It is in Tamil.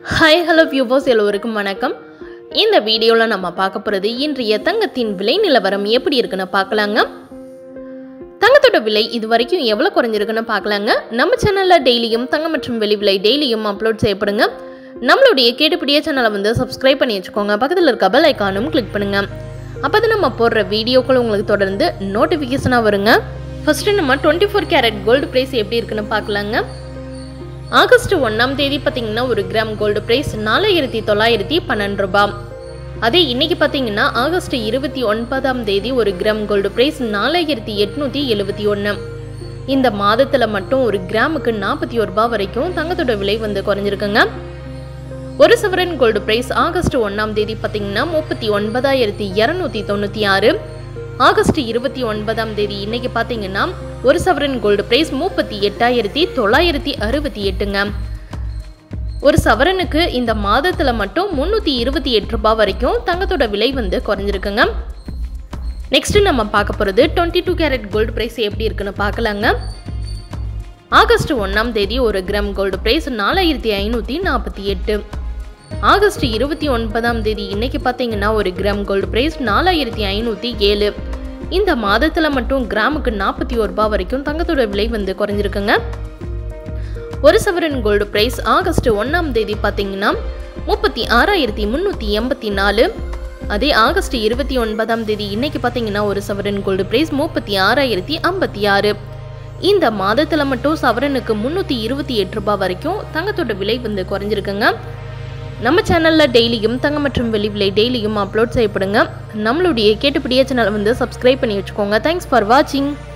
ஹாய் ஹலோ வியூவர்ஸ் எல்லோருக்கும் வணக்கம் இந்த வீடியோவில் நம்ம பார்க்க போகிறது இன்றைய தங்கத்தின் விலை நிலவரம் எப்படி இருக்குன்னு பார்க்கலாங்க தங்கத்தோட விலை இது வரைக்கும் எவ்வளோ குறைஞ்சிருக்குன்னு பார்க்கலாங்க நம்ம சேனலில் டெய்லியும் தங்கம் மற்றும் வெளி விலை டெய்லியும் அப்லோட் செய்யப்படுங்க நம்மளுடைய கேட்டுப்பிடிய சேனலை வந்து சப்ஸ்கிரைப் பண்ணி வச்சுக்கோங்க பக்கத்தில் இருக்க பெல் ஐக்கானும் கிளிக் பண்ணுங்க அப்போ தான் நம்ம போடுற வீடியோக்கள் உங்களுக்கு தொடர்ந்து நோட்டிஃபிகேஷனாக வருங்க ஃபஸ்ட்டு நம்ம twenty four carat gold price எப்படி இருக்குன்னு பார்க்கலாங்க ஆகஸ்ட் ஒன்றாம் தேதி பார்த்தீங்கன்னா ஒரு கிராம் கோல்டு பிரைஸ் நாலாயிரத்தி தொள்ளாயிரத்தி பன்னெண்டு ரூபாய் அதே இன்னைக்கு பார்த்தீங்கன்னா ஆகஸ்ட் இருபத்தி ஒன்பதாம் தேதி ஒரு கிராம் கோல்டு பிரைஸ் நாலாயிரத்தி எட்நூற்றி எழுபத்தி ஒன்று இந்த மாதத்தில் மட்டும் ஒரு கிராமுக்கு நாற்பத்தி ஒரு ரூபாய் வரைக்கும் தங்கத்தோட விலை வந்து குறைஞ்சிருக்குங்க ஒரு சவரன் கோல்டு பிரைஸ் ஆகஸ்ட் ஒன்றாம் தேதி பார்த்தீங்கன்னா முப்பத்தி ஒன்பதாயிரத்தி இரநூத்தி தொண்ணூற்றி ஆறு ஆகஸ்ட் இருபத்தி ஒன்பதாம் தேதி இன்னைக்கு பார்த்தீங்கன்னா ஒரு சவரன் கோல்டு பிரைஸ் முப்பத்தி எட்டாயிரத்தி தொள்ளாயிரத்தி அறுபத்தி எட்டுங்க ஒரு சவரனுக்கு இந்த மாதத்தில் மட்டும் முந்நூற்றி இருபத்தி எட்டு ரூபாய் வரைக்கும் தங்கத்தோட விலை வந்து குறைஞ்சிருக்குங்க நெக்ஸ்ட் நம்ம பார்க்க போகிறது twenty two carat gold price எப்படி இருக்குன்னு பார்க்கலாங்க ஆகஸ்ட் ஒன்றாம் தேதி ஒரு கிராம் கோல்டு ப்ரைஸ் நாலாயிரத்தி ஐநூற்றி நாற்பத்தி எட்டு ஆகஸ்ட் இருபத்தி ஒன்பதாம் தேதி இன்னைக்கு பார்த்தீங்கன்னா ஒரு கிராம் கோல்டு ப்ரைஸ் நாலாயிரத்தி ஐநூற்றி ஏழு இந்த மாதத்தில் மட்டும் கிராமுக்கு நாற்பத்தி ஒரு ரூபாய் வரைக்கும் தங்கத்தோட விலை வந்து குறைஞ்சிருக்குங்க ஒரு சவரன் கோல்டு ப்ரைஸ் ஆகஸ்ட் ஒன்றாம் தேதி பார்த்தீங்கன்னா முப்பத்தி ஆறாயிரத்தி முந்நூற்றி எண்பத்தி நாலு அதே ஆகஸ்ட் இருபத்தி ஒன்பதாம் தேதி இன்னைக்கு பார்த்தீங்கன்னா ஒரு சவரன் கோல்டு ப்ரைஸ் முப்பத்தி ஆறாயிரத்தி ஐம்பத்தி ஆறு இந்த மாதத்தில் மட்டும் சவரனுக்கு முந்நூற்றி இருபத்தி எட்டு ரூபாய் வரைக்கும் தங்கத்தோட விலை வந்து குறைஞ்சிருக்குங்க நம்ம சேனலில் டெய்லியும் தங்கம் மற்றும் வெளி விலை டெய்லியும் அப்லோட் செய்யப்படுங்க நம்மளுடைய கேட்டுப்படியே சேனலை வந்து சப்ஸ்கிரைப் பண்ணி வச்சுக்கோங்க தேங்க்ஸ் ஃபார் வாட்சிங்